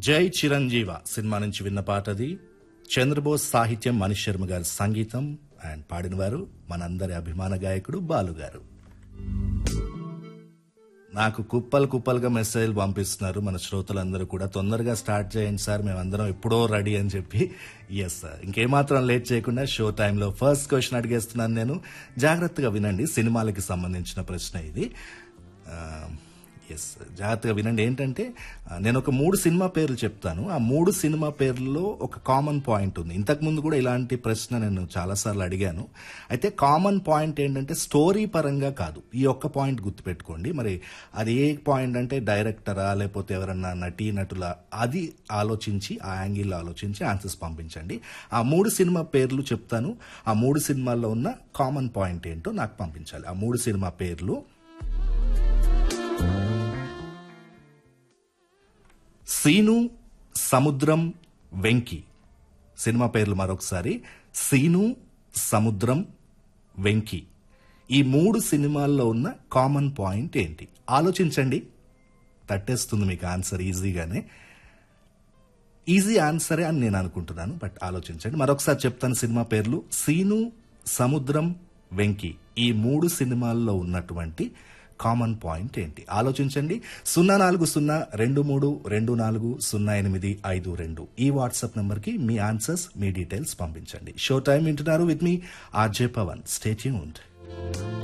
జై చిరంజీవ సినిమా నుంచి విన్న పాట అది చంద్రబోస్ సాహిత్యం మనీష్ శర్మ గారి సంగీతం అండ్ పాడినవారు మనందరి అభిమాన గాయకుడు బాలు గారు నాకు కుప్పలు కుప్పలుగా మెసేజ్లు పంపిస్తున్నారు మన శ్రోతలందరూ కూడా తొందరగా స్టార్ట్ చేయండి సార్ మేమందరం ఎప్పుడో రెడీ అని చెప్పి ఎస్ సార్ ఇంకేమాత్రం లేట్ చేయకుండా షో టైంలో ఫస్ట్ క్వశ్చన్ అడిగేస్తున్నాను నేను జాగ్రత్తగా వినండి సినిమాలకి సంబంధించిన ప్రశ్న ఇది ఎస్ జాగ్రత్తగా వినండి ఏంటంటే ఆ, నేను ఒక మూడు సినిమా పేర్లు చెప్తాను ఆ మూడు సినిమా పేర్లలో ఒక కామన్ పాయింట్ ఉంది ఇంతకుముందు కూడా ఇలాంటి ప్రశ్న నేను చాలాసార్లు అడిగాను అయితే కామన్ పాయింట్ ఏంటంటే స్టోరీ పరంగా కాదు ఈ ఒక్క పాయింట్ గుర్తుపెట్టుకోండి మరి అది ఏ పాయింట్ అంటే డైరెక్టరా లేకపోతే ఎవరన్నా నటీ నటుల అది ఆలోచించి ఆ యాంగిల్ ఆలోచించి ఆన్సర్స్ పంపించండి ఆ మూడు సినిమా పేర్లు చెప్తాను ఆ మూడు సినిమాల్లో ఉన్న కామన్ పాయింట్ ఏంటో నాకు పంపించాలి ఆ మూడు సినిమా పేర్లు సీను సముద్రం వెంకి సినిమా పేర్లు మరొకసారి సీను సముద్రం వెంకి ఈ మూడు సినిమాల్లో ఉన్న కామన్ పాయింట్ ఏంటి ఆలోచించండి తట్టేస్తుంది మీకు ఆన్సర్ ఈజీగానే ఈజీ ఆన్సరే అని నేను అనుకుంటున్నాను బట్ ఆలోచించండి మరొకసారి చెప్తాను సినిమా పేర్లు సీను సముద్రం వెంకి ఈ మూడు సినిమాల్లో ఉన్నటువంటి కామన్ పాయింట్ ఏంటి ఆలోచించండి సున్నా నాలుగు సున్నా రెండు మూడు రెండు నాలుగు సున్నా ఎనిమిది ఐదు రెండు ఈ వాట్సాప్ నంబర్కి మీ ఆన్సర్స్ మీ డీటెయిల్స్ పంపించండి షో టైం వింటున్నారు విత్ మీ ఆర్జే పవన్ స్టేట్యూన్డ్